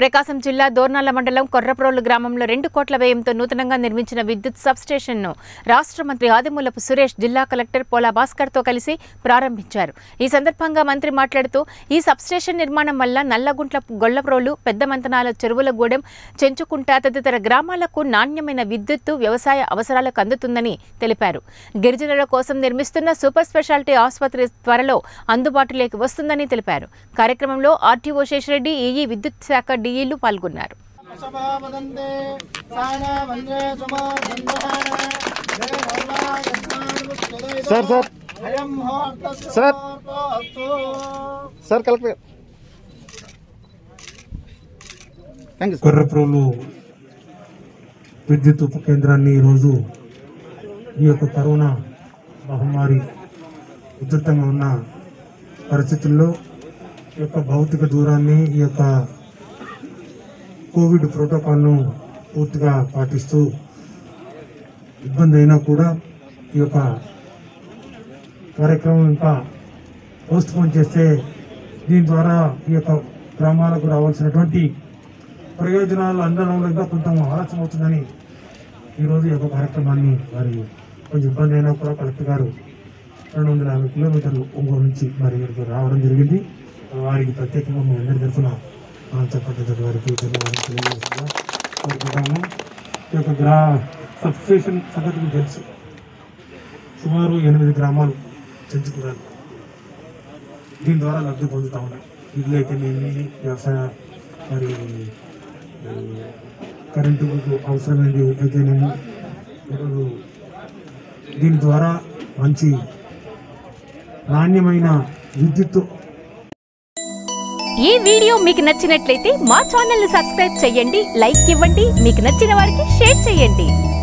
ప్రకాశం జిల్లా దోర్నాల మండలం కొర్రప్రోలు గ్రామంలో రెండు కోట్ల వ్యయంతో నూతనంగా నిర్మించిన విద్యుత్ సబ్స్టేషన్ను రాష్ట్ర మంత్రి ఆదిమూలపు సురేష్ జిల్లా కలెక్టర్ పోలా భాస్కర్తో కలిసి ప్రారంభించారు ఈ సందర్భంగా మంత్రి మాట్లాడుతూ ఈ సబ్స్టేషన్ నిర్మాణం వల్ల నల్లగుంట్ల గొల్లప్రోలు పెద్ద మంతనాల చెరువులగూడెం చెంచుకుంట తదితర గ్రామాలకు నాణ్యమైన విద్యుత్తు వ్యవసాయ అవసరాలకు అందుతుందని తెలిపారు గిరిజనుల కోసం నిర్మిస్తున్న సూపర్ స్పెషాలిటీ ఆసుపత్రి త్వరలో అందుబాటులోకి వస్తుందని తెలిపారు కార్యక్రమంలో ఆర్టీఓ శేషరెడ్డి ఈఈ విద్యుత్ శాఖ డీఈలు పాల్గొన్నారు వదందే సాన వందే సుమా సార్ సార్ అయం sir. Sir collector thank you sir Korraprolu విద్యుత్ ఉప కేంద్రాన్ని ఈరోజు ఈ యొక్క కరోనా మహమ్మారి ఉధృతంగా ఉన్న పరిస్థితుల్లో ఈ యొక్క భౌతిక దూరాన్ని ఈ యొక్క కోవిడ్ ప్రోటోకాల్ను పూర్తిగా పాటిస్తూ ఇబ్బంది అయినా కూడా ఈ యొక్క కార్యక్రమం ఇంకా పోస్ట్ పోన్ చేస్తే దీని ద్వారా ఈ యొక్క గ్రామాలకు రావాల్సినటువంటి ప్రయోజనాలు అందడంలో ఇంకా కొంత ఆలస్యం అవుతుందని ఈరోజు ఈ యొక్క కార్యక్రమాన్ని వారి కొంచెం ఇబ్బంది అయినా కూడా కలెక్టర్ గారు రెండు వందల యాభై కిలోమీటర్లు ఒంగోలు నుంచి మరి ఇక్కడికి రావడం జరిగింది వారికి ప్రత్యేకంగా మీ అందరి తరఫున చెప్పండి వారికి ధన్యవాదాలు తెలియజేస్తున్నా కోరుకుంటాము ఈ యొక్క గ్రా సబ్స్టేషన్ సంగతి మీకు తెలుసు సుమారు ఎనిమిది గ్రామాలు చెంచుకున్నారు దీని ద్వారా లబ్ధి పొందుతా ఉన్నాయి ఇల్లు అయితేనేమి వ్యవసాయ మరి ఆ, కరెంటు అవసరమైనది అయితేనేమి ఈరోజు దీని ద్వారా మంచి నాణ్యమైన విద్యుత్ ఈ వీడియో మీకు నచ్చినట్లయితే మా ఛానల్ ని సబ్స్క్రైబ్ చేయండి లైక్ ఇవ్వండి మీకు నచ్చిన వారికి షేర్ చేయండి